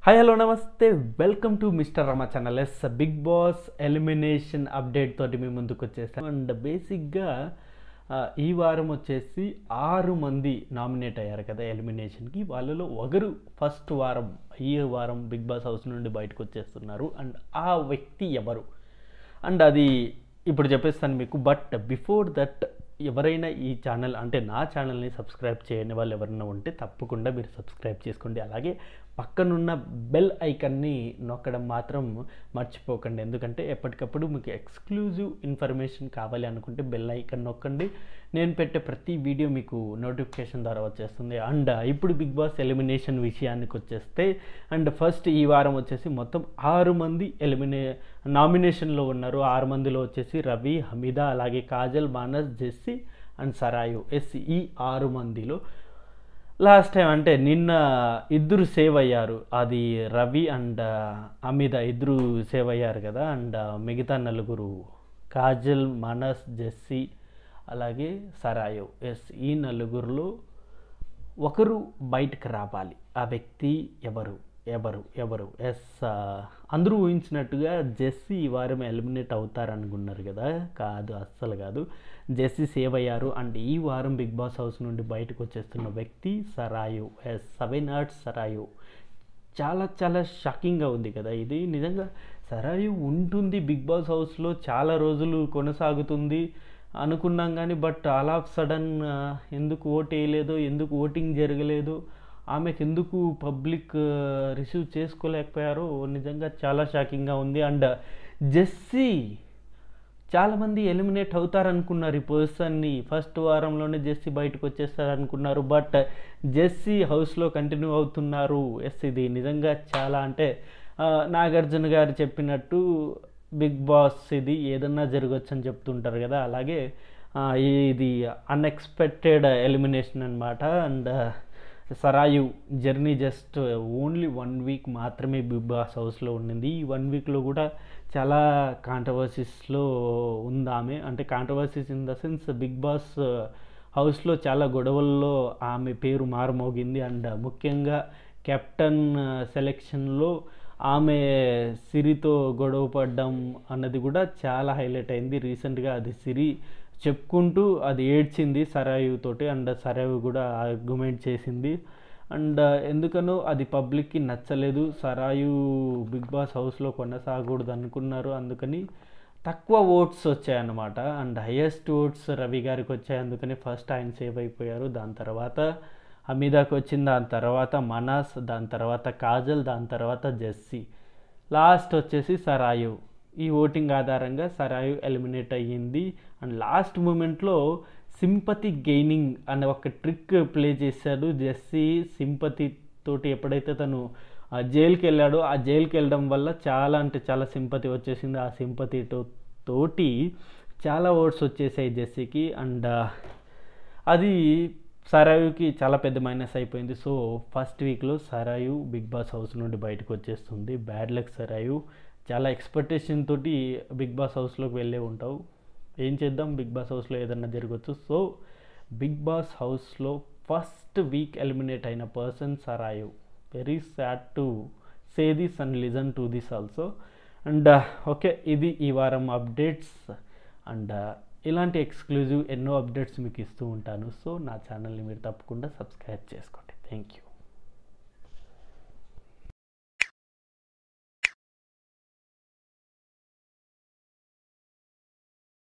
hi hello నమస్తే welcome to mister Rama channel yes big boss elimination update తోటి మీ ముందుకు వచ్చేసాం అండ్ బేసిక్గా ఆ, ఈ వారం వచ్చేసి ఆరు మంది నామినేట్ అయ్యారు కదా ఎలిమినేషన్కి వాళ్ళలో ఒకరు ఫస్ట్ వారం ఈ వారం బిగ్ బాస్ హౌస్ నుండి బయటకు వచ్చేస్తున్నారు అండ్ ఆ వ్యక్తి ఎవరు అండ్ అది ఇప్పుడు చెప్పేస్తాను మీకు బట్ బిఫోర్ దట్ ఎవరైనా ఈ ఛానల్ అంటే నా ఛానల్ని సబ్స్క్రైబ్ చేయని వాళ్ళు ఎవరైనా ఉంటే తప్పకుండా మీరు సబ్స్క్రైబ్ చేసుకోండి అలాగే పక్కనున్న బెల్ ఐకన్ని నొక్కడం మాత్రం మర్చిపోకండి ఎందుకంటే ఎప్పటికప్పుడు మీకు ఎక్స్క్లూజివ్ ఇన్ఫర్మేషన్ కావాలి అనుకుంటే బెల్ ఐకన్ నొక్కండి నేను పెట్టే ప్రతి వీడియో మీకు నోటిఫికేషన్ ద్వారా వచ్చేస్తుంది అండ్ ఇప్పుడు బిగ్ బాస్ ఎలిమినేషన్ విషయానికి వచ్చేస్తే అండ్ ఫస్ట్ ఈ వారం వచ్చేసి మొత్తం ఆరు మంది ఎలిమినే నామినేషన్లో ఉన్నారు ఆరు మందిలో వచ్చేసి రవి హమీదా అలాగే Kajal Manas Jessie and Sarayu yes ఈ ఆరు మందిలో లాస్ట్ టైం అంటే నిన్న ఇద్దరు సేవ్ అయ్యారు అది రవి అండ్ అమిత ఇద్దరు సేవ్ అయ్యారు కదా అండ్ మిగతా నలుగురు కాజల్ మనస్ జెస్సీ అలాగే సరాయు ఎస్ ఈ నలుగురిలో ఒకరు బయటకు రావాలి ఆ వ్యక్తి ఎవరు ఎవరు ఎవరు ఎస్ అందరూ ఊహించినట్టుగా జెస్సీ ఈ వారం ఎలిమినేట్ అవుతారనుకున్నారు కదా కాదు అస్సలు కాదు జెస్సీ సేవ్ అయ్యారు అండ్ ఈ వారం బిగ్ బాస్ హౌస్ నుండి బయటకు వచ్చేస్తున్న వ్యక్తి Sarayu yes seven arts Sarayu చాలా చాలా షాకింగ్గా ఉంది కదా ఇది నిజంగా సరాయు ఉంటుంది బిగ్ బాస్ హౌస్లో చాలా రోజులు కొనసాగుతుంది అనుకున్నాం కానీ బట్ ఆల్ ఆఫ్ సడన్ ఎందుకు ఓట్ వేయలేదు ఎందుకు ఓటింగ్ జరగలేదు ఆమెకు ఎందుకు పబ్లిక్ రిసీవ్ చేసుకోలేకపోయారో నిజంగా చాలా షాకింగ్గా ఉంది అండ్ జెస్సీ చాలామంది ఎలిమినేట్ అవుతారనుకున్నారు ఈ పర్సన్ని ఫస్ట్ వారంలోనే జెస్సీ బయటకు వచ్చేస్తారు అనుకున్నారు బట్ జెస్సీ హౌస్లో కంటిన్యూ అవుతున్నారు ఎస్ ఇది నిజంగా చాలా అంటే ఆ, నాగార్జున గారు చెప్పినట్టు బిగ్ బాస్ ఇది ఏదన్నా జరగచ్చు అని చెప్తుంటారు కదా అలాగే ఆ, ఇది అన్ఎక్స్పెక్టెడ్ ఎలిమినేషన్ అనమాట and Sarayu journey just only one week మాత్రమే బిగ్ బాస్ హౌస్లో ఉండింది ఈ వన్ వీక్లో కూడా చాలా కాంట్రవర్సీస్లో ఉంది ఆమె అంటే controversies in the sense big boss హౌస్లో చాలా గొడవల్లో ఆమె పేరు మారుమోగింది అండ్ ముఖ్యంగా కెప్టెన్ సెలెక్షన్లో ఆమె సిరితో గొడవ పడ్డం అన్నది కూడా చాలా హైలైట్ అయింది రీసెంట్గా అది సిరి చెప్పుకుంటూ అది ఏడ్చింది సరాయు తోటి అండ్ సరాయు కూడా ఆర్గ్యుమెంట్ చేసింది అండ్ ఎందుకనో అది పబ్లిక్కి నచ్చలేదు సరాయు బిగ్ బాస్ హౌస్లో కొనసాగకూడదు అనుకున్నారు అందుకని తక్కువ ఓట్స్ వచ్చాయన్నమాట అండ్ హయ్యెస్ట్ ఓట్స్ రవి గారికి వచ్చాయి అందుకని ఫస్ట్ ఆయన సేవ్ అయిపోయారు దాని తర్వాత హమీదాకి వచ్చింది దాని తర్వాత మనాస్ దాని తర్వాత కాజల్ దాని తర్వాత జెస్సీ లాస్ట్ వచ్చేసి సరాయు ఈ ఓటింగ్ ఆధారంగా సరాయు ఎలిమినేట్ అయ్యింది అండ్ లాస్ట్ మూమెంట్లో సింపతి గెయినింగ్ అనే ఒక ట్రిక్ ప్లే చేశాడు జెస్సీ సింపతి తోటి ఎప్పుడైతే తను ఆ జైలుకి వెళ్ళాడో ఆ జైలుకి వెళ్ళడం వల్ల చాలా అంటే చాలా సింపతి వచ్చేసింది ఆ సింపతి తోటి చాలా ఓట్స్ వచ్చేసాయి జెస్సీకి అండ్ అది సరాయుకి చాలా పెద్ద మైనస్ అయిపోయింది సో ఫస్ట్ వీక్లో సరాయు బిగ్ బాస్ హౌస్ నుండి బయటకు వచ్చేస్తుంది బ్యాడ్ లక్ సరాయు చాలా ఎక్స్పెక్టేషన్ తోటి బిగ్ బాస్ హౌస్లోకి వెళ్ళే ఉంటావు ఏం చేద్దాం బిగ్ బాస్ హౌస్లో ఏదన్నా జరగచ్చు సో బిగ్ బాస్ హౌస్లో ఫస్ట్ వీక్ ఎలిమినేట్ అయిన person Sarayu very sad to say this and listen to this also and okay ఇది ఈ వారం అప్డేట్స్ అండ్ ఇలాంటి ఎక్స్క్లూజివ్ ఎన్నో అప్డేట్స్ మీకు ఇస్తూ ఉంటాను సో నా ఛానల్ని మీరు తప్పకుండా సబ్స్క్రైబ్ చేసుకోండి థ్యాంక్ యూ